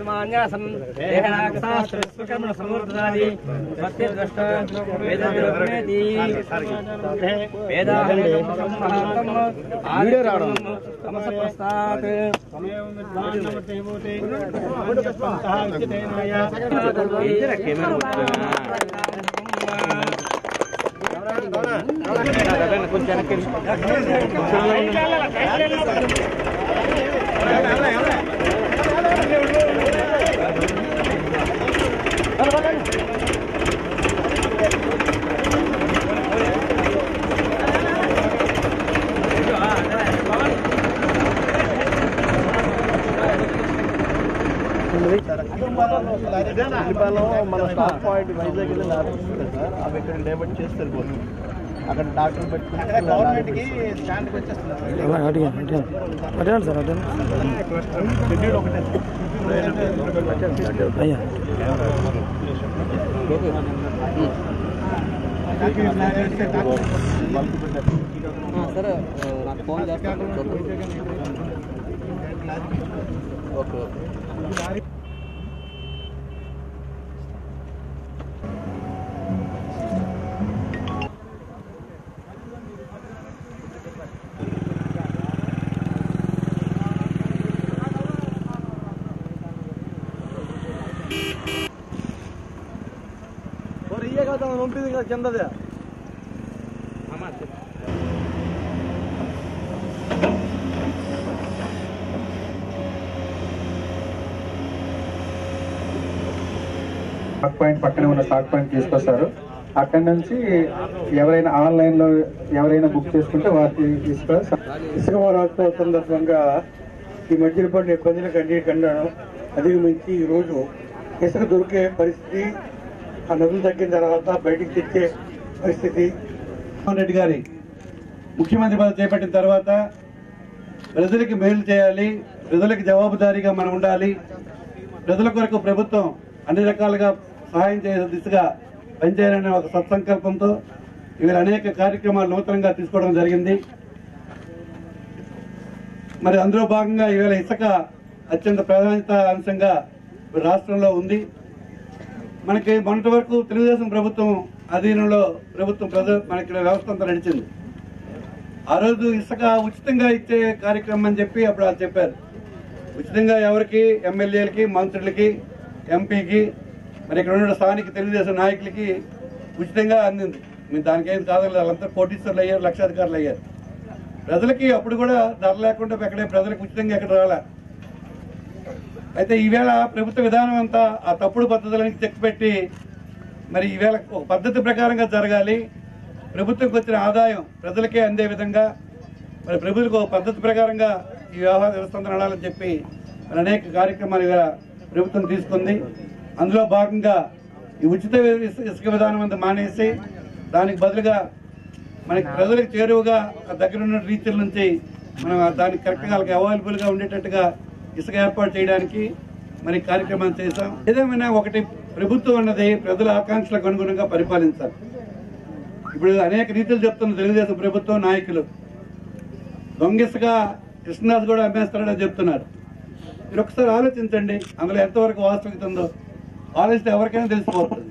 పద్మాన్యాసం దేహనాగసాస్త్రకర్మ సమృద్ధాది సత్యద్రష్ట వేదద్రవ్యేతి వేదాహం మహాత్మ ఆదిత్యం తమస ప్రస్తాత్ మన stop point Vizag వెళ్ళి లాభిస్తుంది sir అవి ఇక్కడ డైవర్ట్ చేసి సరిపోతుంది అక్కడ డాక్టర్ పెట్టుకుని గవర్నమెంట్ కి స్టాండ్ షెడ్యూల్ ఒకటే సరే నాకు ఫోన్ చేస్తాను ఓకే ఓకే ఇయ్యే కదా పంపింది కదా కిందదే స్టాక్ పాయింట్ పక్కనే ఉన్న స్టాక్ పాయింట్ తీసుకొస్తారు అక్కడి నుంచి ఎవరైనా ఆన్లైన్ లో ఎవరైనా బుక్ చేసుకుంటే వారికి ఇసుక ఇసుక వారోత్సవ సందర్భంగా ఈ మధ్యన పడిన ఇబ్బందులు కండి కండాను అధిగమించి ఈ రోజు ఇసుక దొరికే పరిస్థితి ఆ నదులు తగ్గిన తర్వాత బయటికి తెచ్చే పరిస్థితి జగన్మోహన్ రెడ్డి గారి ముఖ్యమంత్రి పదవి చేపట్టిన తర్వాత ప్రజలకి మేలు చేయాలి ప్రజలకు జవాబుదారీగా మనం ఉండాలి ప్రజల కొరకు ప్రభుత్వం అన్ని రకాలుగా సహాయం చేసే దిశగా పనిచేయాలనే ఒక సత్సంకల్పంతో ఇవాళ అనేక కార్యక్రమాలు నూతనంగా తీసుకోవడం జరిగింది మరి అందులో భాగంగా ఇవాళ ఇసుక అత్యంత ప్రాధాన్యత అంశంగా రాష్ట్రంలో ఉంది మనకి మొన్నటి వరకు తెలుగుదేశం ప్రభుత్వం అధీనంలో ప్రభుత్వం ప్రజలు మనకి వ్యవస్థ అంతా నడిచింది ఆ రోజు ఇసుక ఉచితంగా ఇచ్చే కార్యక్రమం అని చెప్పి అప్పుడు వాళ్ళు చెప్పారు ఉచితంగా ఎవరికి ఎమ్మెల్యేలకి మంత్రులకి ఎంపీకి మరి ఇక్కడ ఉన్న స్థానిక తెలుగుదేశం నాయకులకి ఉచితంగా అందింది మీరు దానికేం కాదు వాళ్ళంతా కోటీశ్వర్లు అయ్యారు లక్షాధికారులు అయ్యారు ప్రజలకి అప్పుడు కూడా ధర లేకుండా ఎక్కడే ప్రజలకు ఉచితంగా ఎక్కడ రాలే అయితే ఈవేళ ప్రభుత్వ విధానం అంతా ఆ తప్పుడు పద్ధతులని చెక్ పెట్టి మరి ఈవేళ ఒక పద్ధతి ప్రకారంగా జరగాలి ప్రభుత్వంకి వచ్చిన ఆదాయం ప్రజలకే అందే విధంగా మరి ప్రభుత్వకు ఒక పద్ధతి ప్రకారంగా ఈ వ్యవహార వ్యవస్థ అంతా నడాలని చెప్పి మరి అనేక కార్యక్రమాలు ఇవాళ ప్రభుత్వం తీసుకుంది అందులో భాగంగా ఈ ఉచిత ఇసు- ఇసుక విధానం అంతా మానేసి దానికి బదులుగా మనకి ప్రజలకు చేరువగా ఆ దగ్గర ఉన్న రీతిల నుంచి మనం ఆ దానికి కరెక్ట్గా వాళ్ళకి అవైలబుల్ గా ఉండేటట్టుగా ఇసుక ఏర్పాటు చేయడానికి మరి కార్యక్రమాలు చేశాం ఏదేమైనా ఒకటి ప్రభుత్వం అన్నది ప్రజల ఆకాంక్షలకు అనుగుణంగా పరిపాలించాలి ఇప్పుడు అనేక రీతులు చెప్తున్న తెలుగుదేశం ప్రభుత్వం నాయకులు దొంగిసగా కృష్ణదాస్ కూడా అమ్మేస్తాడని చెప్తున్నారు మీరు ఒకసారి ఆలోచించండి అందులో ఎంతవరకు వాస్తవికత ఉందో ఆలోచిస్తే ఎవరికైనా తెలిసిపోతుంది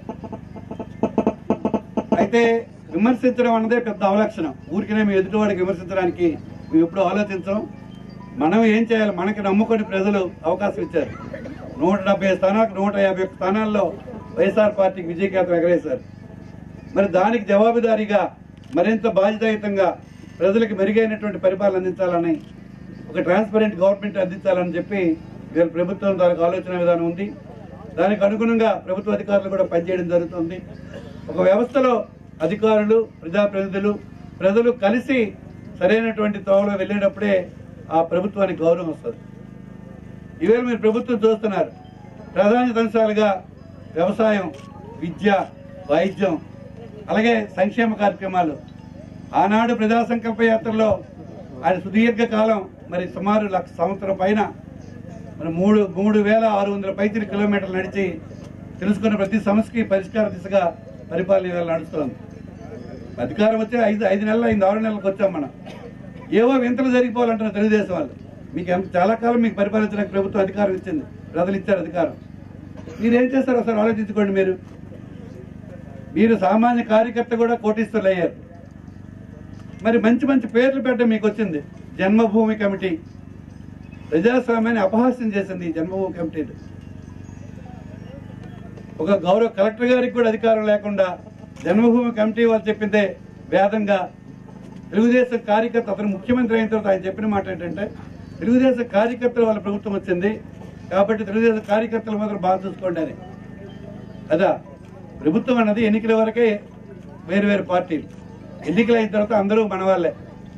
అయితే విమర్శించడం అన్నదే పెద్ద అవలక్షణం ఊరికనే మేము ఎదుటివాడికి విమర్శించడానికి మేము ఎప్పుడు ఆలోచించం మనం ఏం చేయాలి మనకి నమ్ముకొని ప్రజలు అవకాశం ఇచ్చారు నూట డెబ్బై స్థానాలకు నూట యాభై ఒక్క స్థానాల్లో వైఎస్ఆర్ పార్టీకి విజయకేతం ఎగరేశారు మరి దానికి జవాబుదారీగా మరింత బాధ్యతాయుతంగా ప్రజలకు మెరుగైనటువంటి పరిపాలన అందించాలని ఒక ట్రాన్స్పరెంట్ గవర్నమెంట్ అందించాలని చెప్పి వీళ్ళ ప్రభుత్వం దానికి ఆలోచన విధానం ఉంది దానికి అనుగుణంగా ప్రభుత్వ అధికారులు కూడా పనిచేయడం జరుగుతుంది ఒక వ్యవస్థలో అధికారులు ప్రజాప్రతినిధులు ప్రజలు కలిసి సరైనటువంటి తోవలో వెళ్ళేటప్పుడే ఆ ప్రభుత్వానికి గౌరవం వస్తుంది ఈవేళ మీరు ప్రభుత్వం చూస్తున్నారు ప్రాధాన్యత అంశాలుగా వ్యవసాయం విద్య వైద్యం అలాగే సంక్షేమ కార్యక్రమాలు ఆనాడు ప్రజా సంకల్ప యాత్రలో ఆయన సుదీర్ఘ కాలం మరి సుమారు లక్ష సంవత్సరం పైన మరి మూడు మూడు వేల ఆరు వందల పైతిరి కిలోమీటర్లు నడిచి తెలుసుకున్న ప్రతి సమస్యకి పరిష్కార దిశగా పరిపాలన ఇవాళ నడుస్తోంది అధికారం వచ్చి ఐదు ఐదు నెలలు ఐదు ఆరు నెలలకు వచ్చాం మనం ఏవో వింతలు జరిగిపోవాలంటారు తెలుగుదేశం వాళ్ళు మీకు ఎంత చాలా కాలం మీకు పరిపాలించడానికి ప్రభుత్వం అధికారం ఇచ్చింది ప్రజలు ఇచ్చారు అధికారం మీరేం చేస్తారు ఒకసారి ఆలోచించుకోండి మీరు మీరు సామాన్య కార్యకర్త కూడా కోటీశ్వర్లు అయ్యారు మరి మంచి మంచి పేర్లు పెట్టడం మీకు వచ్చింది జన్మభూమి కమిటీ ప్రజాస్వామ్యాన్ని అపహాస్యం చేసింది ఈ జన్మభూమి కమిటీ ఒక గౌరవ కలెక్టర్ గారికి కూడా అధికారం లేకుండా జన్మభూమి కమిటీ వాళ్ళు చెప్పిందే వేదంగా తెలుగుదేశం కార్యకర్త అతను ముఖ్యమంత్రి అయిన తర్వాత ఆయన చెప్పిన మాట ఏంటంటే తెలుగుదేశం కార్యకర్తల వాళ్ళ ప్రభుత్వం వచ్చింది కాబట్టి తెలుగుదేశం కార్యకర్తలు మాత్రం బాగా చూసుకోండి అని అదా ప్రభుత్వం అన్నది ఎన్నికల వరకే వేరు వేరు పార్టీలు ఎన్నికలు అయిన తర్వాత అందరూ మన వాళ్ళే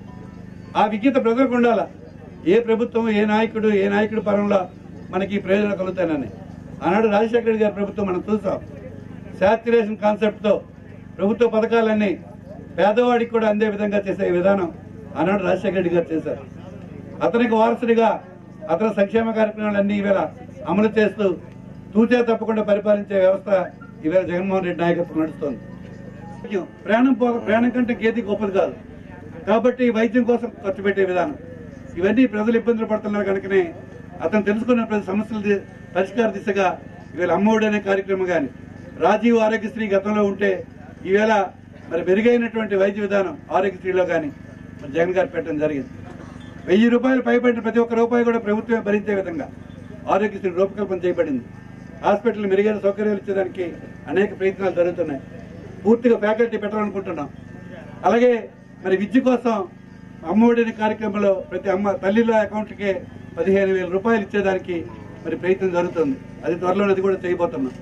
ఆ విజ్ఞత ప్రజలకు ఉండాలా ఏ ప్రభుత్వం ఏ నాయకుడు ఏ నాయకుడి పరంలో మనకి ఈ ప్రయోజనం కలుగుతానని ఆనాడు రాజశేఖర రెడ్డి గారి ప్రభుత్వం మనం చూసాం శాచురేషన్ కాన్సెప్ట్తో ప్రభుత్వ పథకాలన్నీ పేదవాడికి కూడా అందే విధంగా చేసే విధానం ఆనాడు రాజశేఖర రెడ్డి గారు చేశారు అతనికి వారసుడిగా అతని సంక్షేమ కార్యక్రమాలన్నీ ఈవేళ అమలు చేస్తూ తూచే తప్పకుండా పరిపాలించే వ్యవస్థ ఈవేళ జగన్మోహన్ రెడ్డి నాయకత్వం నడుస్తోంది వైద్యం ప్రాణం పో ప్రాణం కంటే గేది గొప్పది కాదు కాబట్టి వైద్యం కోసం ఖర్చు పెట్టే విధానం ఇవన్నీ ప్రజలు ఇబ్బందులు పడుతున్నారు కనుకనే అతను తెలుసుకున్న ప్రతి సమస్యల ది- పరిష్కార దిశగా ఈవేళ అమ్మఒడి అనే కార్యక్రమం కానీ రాజీవ్ ఆరోగ్యశ్రీ గతంలో ఉంటే ఈవేళ మరి మెరుగైనటువంటి వైద్య విధానం ఆరోగ్యశ్రీలో కానీ మరి జగన్ గారు పెట్టడం జరిగింది వెయ్యి రూపాయలు పైబడిన ప్రతి ఒక్క రూపాయి కూడా ప్రభుత్వమే భరించే విధంగా ఆరోగ్యశ్రీ రూపకల్పన చేయబడింది హాస్పిటల్ మెరుగైన సౌకర్యాలు ఇచ్చేదానికి అనేక ప్రయత్నాలు జరుగుతున్నాయి పూర్తిగా ఫ్యాకల్టీ పెట్టాలనుకుంటున్నాం అలాగే మరి విద్య కోసం అమ్మఒడి కార్యక్రమంలో ప్రతి అమ్మ తల్లిల అకౌంట్కే పదిహేను వేల రూపాయలు ఇచ్చేదానికి మరి ప్రయత్నం జరుగుతుంది అది త్వరలో అది కూడా చేయబోతున్నాం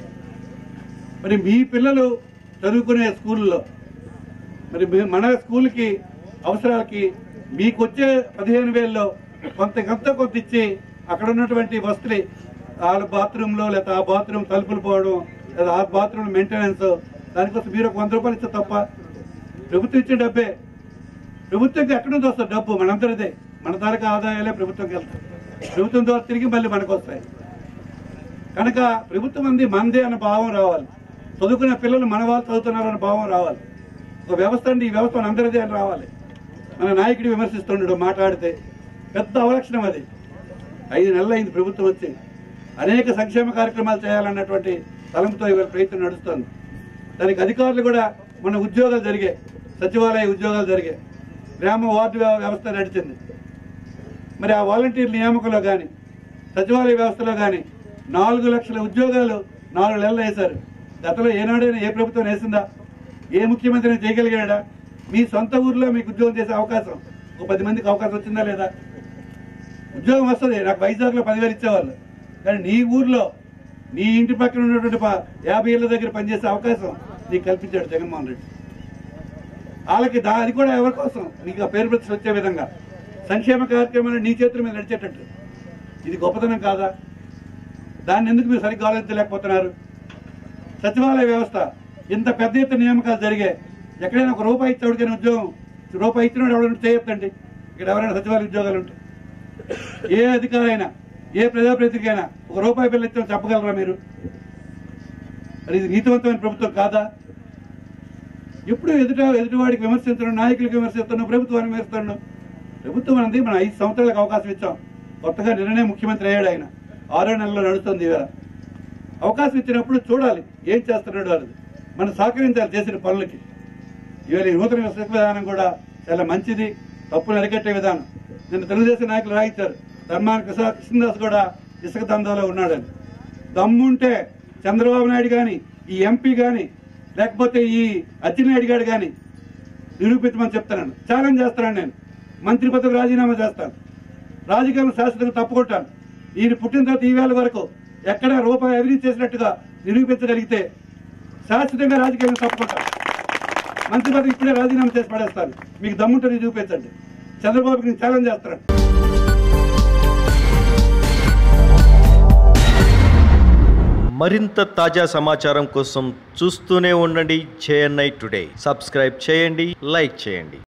మరి మీ పిల్లలు చదువుకునే స్కూల్లో మరి మీ- మన స్కూల్కి అవసరాలకి మీకు వచ్చే పదిహేను వేలలో కొంత కొంత కొంత ఇచ్చి అక్కడ ఉన్నటువంటి వస్తువులు వాళ్ళ బాత్రూంలో లేదా ఆ బాత్రూమ్ తలుపులు పోవడం లేదా ఆ బాత్రూమ్ మెయింటెనెన్స్ దానికోసం మీరు ఒక వంద రూపాయలు ఇస్తే తప్ప ప్రభుత్వం ఇచ్చే డబ్బే ప్రభుత్వంకి ఎక్కడి నుంచి వస్తుంది డబ్బు మనందరిదే మన తాలూకా ఆదాయాలే ప్రభుత్వంకి వెళ్తాయి ప్రభుత్వం ద్వారా తిరిగి మళ్ళీ మనకు వస్తాయి కనుక ప్రభుత్వం అంది మందే అన్న భావం రావాలి చదువుకునే పిల్లలు మన వాళ్ళు చదువుతున్నారన్న భావం రావాలి ఒక వ్యవస్థ అండి ఈ వ్యవస్థ అందరిదే అని రావాలి మన నాయకుడు విమర్శిస్తుండడు మాట్లాడితే పెద్ద అవలక్షణం అది ఐదు నెలలు అయింది ప్రభుత్వం వచ్చి అనేక సంక్షేమ కార్యక్రమాలు చేయాలన్నటువంటి తలంపుతో ఇవాళ ప్రయత్నం నడుస్తోంది దానికి అధికారులు కూడా మన ఉద్యోగాలు జరిగాయి సచివాలయ ఉద్యోగాలు జరిగాయి గ్రామ వార్డు వ్య- వ్యవస్థ నడిచింది మరి ఆ వాలంటీర్ నియామకంలో కానీ సచివాలయ వ్యవస్థలో కానీ నాలుగు లక్షల ఉద్యోగాలు నాలుగు నెలలు వేశారు గతంలో ఏనాడైనా ఏ ప్రభుత్వం వేసిందా ఏ ముఖ్యమంత్రి చేయగలిగాడా మీ సొంత ఊర్లో మీకు ఉద్యోగం చేసే అవకాశం ఒక పది మందికి అవకాశం వచ్చిందా లేదా ఉద్యోగం వస్తుంది నాకు వైజాగ్లో పదివేలు ఇచ్చేవాళ్ళు కానీ నీ ఊర్లో నీ ఇంటి పక్కన ఉన్నటువంటి ప- యాభై ఏళ్ళ దగ్గర పనిచేసే అవకాశం నీకు కల్పించాడు జగన్మోహన్ రెడ్డి వాళ్ళకి దా అది కూడా ఎవరి కోసం నీకు ఆ పేరు ప్రతిష్టలు వచ్చే విధంగా సంక్షేమ కార్యక్రమాలు నీ చేతుల మీద నడిచేటట్టు ఇది గొప్పతనం కాదా దాన్ని ఎందుకు మీరు సరిగ్గా ఆలోచించలేకపోతున్నారు సచివాలయ వ్యవస్థ ఇంత పెద్ద ఎత్తున నియామకాలు జరిగాయి ఎక్కడైనా ఒక రూపాయి ఇచ్చి ఎవరికైనా ఉద్యోగం రూపాయి ఇచ్చినోడు ఎవరైనా చేయొద్దండి ఇక్కడ ఎవరైనా సచివాలయ ఉద్యోగాలు ఉంటాయి ఏ అధికారైనా ఏ ప్రజాప్రతినిధికైనా ఒక రూపాయి బిల్లు ఇచ్చామని చెప్పగలరా మీరు మరి ఇది నీతివంతమైన ప్రభుత్వం కాదా ఎప్పుడు ఎదుట ఎదుటివాడికి విమర్శించడం నాయకులకు విమర్శిస్తున్నాం ప్రభుత్వాన్ని విమర్శిస్తున్నాం ప్రభుత్వం అనేది మనం ఐదు సంవత్సరాలకు అవకాశం ఇచ్చాం కొత్తగా నిన్ననే ముఖ్యమంత్రి అయ్యాడు ఆయన ఆరో నెలలో నడుస్తుంది ఇవాళ అవకాశం ఇచ్చినప్పుడు చూడాలి ఏం చేస్తున్నాడు అనేది మనం సహకరించాలి చేసిన పనులకి ఇవాళ ఈ నూతన విశ్వ విధానం కూడా చాలా మంచిది తప్పులు అరికట్టే విధానం నిన్న తెలుగుదేశం నాయకులు రాయించారు ధర్మాన కృష్ణ కృష్ణదాస్ కూడా ఇసుక దందాలో ఉన్నాడని దమ్ముంటే చంద్రబాబు నాయుడు గాని ఈ ఎంపీ గాని లేకపోతే ఈ అచ్చెన్నాయుడు గారు గాని నిరూపించమని చెప్తున్నాను ఛాలెంజ్ చేస్తున్నాను నేను మంత్రి పదవి రాజీనామా చేస్తాను రాజకీయాలను శాశ్వతంగా తప్పుకుంటాను ఈయన పుట్టిన తర్వాత ఈ వేళ వరకు ఎక్కడ రూపాయి అవినీతి చేసినట్టుగా నిరూపించగలిగితే శాశ్వతంగా రాజకీయాలను తప్పుకుంటాను మంత్రి పదవి ఇప్పుడే రాజీనామా చేసి పడేస్తాను మీకు దమ్ముంటే చూపించండి చంద్రబాబుకి నేను ఛాలెంజ్ చేస్తాను మరింత తాజా సమాచారం కోసం చూస్తూనే ఉండండి జేఎన్ఐ టుడే సబ్స్క్రైబ్ చేయండి లైక్ చేయండి